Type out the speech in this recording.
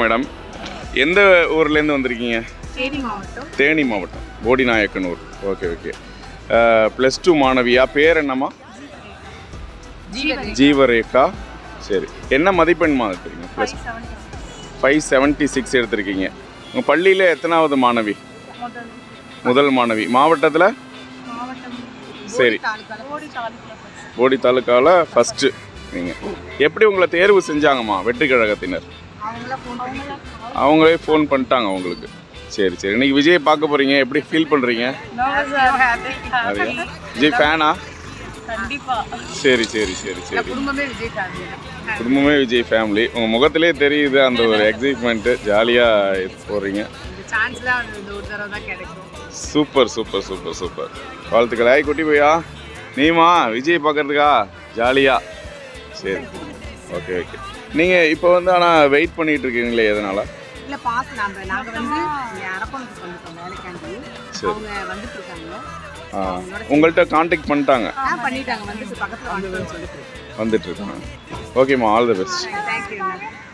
Madam எந்த ஊர்லேருந்து வந்திருக்கீங்க தேனி மாவட்டம் தேனி மாவட்டம் Bodinayakanur okay okay plus two மாணவியா பேர் என்னம்மா ஜீவன் ஜீவரேகா சரி என்ன மதிப்பெண்மா எடுத்துருக்கீங்க ப்ளஸ் ஃபைவ் செவன்ட்டி சிக்ஸ் எடுத்திருக்கீங்க உங்கள் பள்ளியில் எத்தனாவது மாணவி முதல் முதல் மாணவி மாவட்டத்தில் மாவட்டம் சரி ஓடி தாலுக்குல first. போடி தாலுக்காவில் ஃபஸ்ட்டு நீங்கள் எப்படி உங்களை தேர்வு செஞ்சாங்கம்மா வெற்றி கழகத்தினர் அவங்கள phone பண்ணி அவங்களே ஃபோன் பண்ணிட்டாங்க உங்களுக்கு சரி சரி இன்னைக்கு விஜய் பார்க்க போகிறீங்க எப்படி ஃபீல் பண்ணுறீங்க No, sir. Happy. அது விஜய் ஃபேனா கண்டிப்பா சரி சரி சரி சரி குடும்பமே விஜய் ஃபேமிலி குடும்பமே விஜய் ஃபேமிலி உங்கள் முகத்திலே தெரியுது அந்த ஒரு எக்ஸைட்மெண்ட்டு ஜாலியாக போகிறீங்க இந்த சான்ஸ்லாம் இந்த ஒரு தடவை தான் கிடைக்கும் சூப்பர் சூப்பர் சூப்பர் சூப்பர் வாழ்த்துக்கள் ஆய் குட்டி போயா நீமா விஜய் பார்க்கறதுக்கா ஜாலியாக சரி ஓகே ஓகே நீங்கள் இப்போ வந்து ஆனால் வெயிட் பண்ணிட்டு இருக்கீங்களே எதனால் இல்ல பாஸ் நாங்க நாங்க வந்து இங்க அரக்கோணத்துக்கு வந்துட்டோம் வேலைக்காண்டி சரி. அவங்க வந்துட்டு இருக்காங்க ஆ உங்கள்கிட்ட காண்டாக்ட் பண்ணிட்டாங்க ஆ பண்ணிட்டாங்க வந்துட்டு பக்கத்துல வந்துட்டு சொல்லிட்டு வந்துட்டு இருக்காங்க ஓகேம்மா ஆல் தி பெஸ்ட் தேங்க்யூ